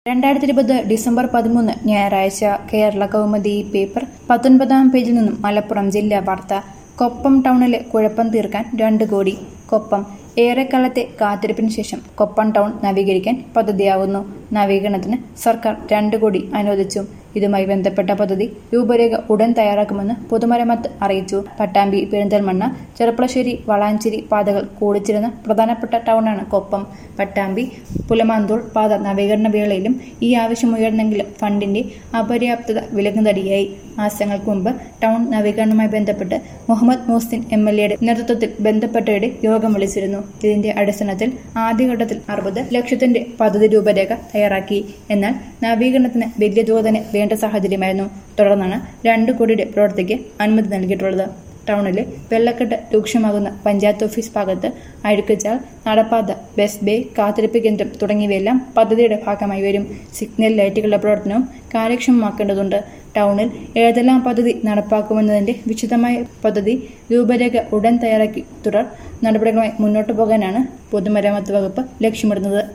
രണ്ടായിരത്തി ഇരുപത് ഡിസംബർ പതിമൂന്ന് ഞായറാഴ്ച കേരള കൗമുദി പേപ്പർ പത്തൊൻപതാം പേജിൽ നിന്നും മലപ്പുറം ജില്ലാ വാർത്ത കൊപ്പം ടൗണിലെ കുഴപ്പം തീർക്കാൻ രണ്ട് കോടി കൊപ്പം ഏറെക്കാലത്തെ കാത്തിരിപ്പിന് ശേഷം കൊപ്പം ടൗൺ നവീകരിക്കാൻ പദ്ധതിയാവുന്നു നവീകരണത്തിന് സർക്കാർ രണ്ട് കോടി അനുവദിച്ചു ഇതുമായി ബന്ധപ്പെട്ട പദ്ധതി രൂപരേഖ ഉടൻ തയ്യാറാക്കുമെന്ന് പൊതുമരാമത്ത് അറിയിച്ചു പട്ടാമ്പി പെരിന്തൽമണ്ണ ചെറുപ്പളശ്ശേരി വളാഞ്ചേരി പാതകൾ കൂടിച്ചിരുന്ന പ്രധാനപ്പെട്ട ടൗണാണ് കൊപ്പം പട്ടാമ്പി പുലമാന്തൂർ പാത നവീകരണ വേളയിലും ഈ ആവശ്യമുയർന്നെങ്കിലും ഫണ്ടിന്റെ അപര്യാപ്തത വിലങ്ങുതടിയായി മാസങ്ങൾക്ക് മുമ്പ് ടൗൺ നവീകരണവുമായി ബന്ധപ്പെട്ട് മുഹമ്മദ് മുഹ്സിൻ എം എൽ എയുടെ നേതൃത്വത്തിൽ ബന്ധപ്പെട്ടവരുടെ യോഗം വിളിച്ചിരുന്നു ഇതിന്റെ അടിസ്ഥാനത്തിൽ ആദ്യഘട്ടത്തിൽ അറുപത് ലക്ഷത്തിന്റെ പദ്ധതി രൂപരേഖ തയ്യാറാക്കി എന്നാൽ നവീകരണത്തിന് വലിയ തോതിന് വേണ്ട സാഹചര്യമായിരുന്നു തുടർന്നാണ് രണ്ട് കോടിയുടെ പ്രവൃത്തിക്ക് അനുമതി നൽകിയിട്ടുള്ളത് ടൗണിലെ വെള്ളക്കെട്ട് രൂക്ഷമാകുന്ന പഞ്ചായത്ത് ഓഫീസ് ഭാഗത്ത് അഴുക്കുചാൽ നടപ്പാത ബസ് ബേ കാത്തിരിപ്പ് കേന്ദ്രം തുടങ്ങിയവയെല്ലാം പദ്ധതിയുടെ ഭാഗമായി വരും സിഗ്നൽ ലൈറ്റുകളുടെ പ്രവർത്തനവും കാര്യക്ഷമമാക്കേണ്ടതുണ്ട് ടൗണിൽ ഏതെല്ലാം പദ്ധതി നടപ്പാക്കുമെന്നതിന്റെ വിശദമായ പദ്ധതി രൂപരേഖ ഉടൻ തയ്യാറാക്കി തുടർ നടപടികളുമായി മുന്നോട്ടു പോകാനാണ് പൊതുമരാമത്ത് വകുപ്പ് ലക്ഷ്യമിടുന്നത്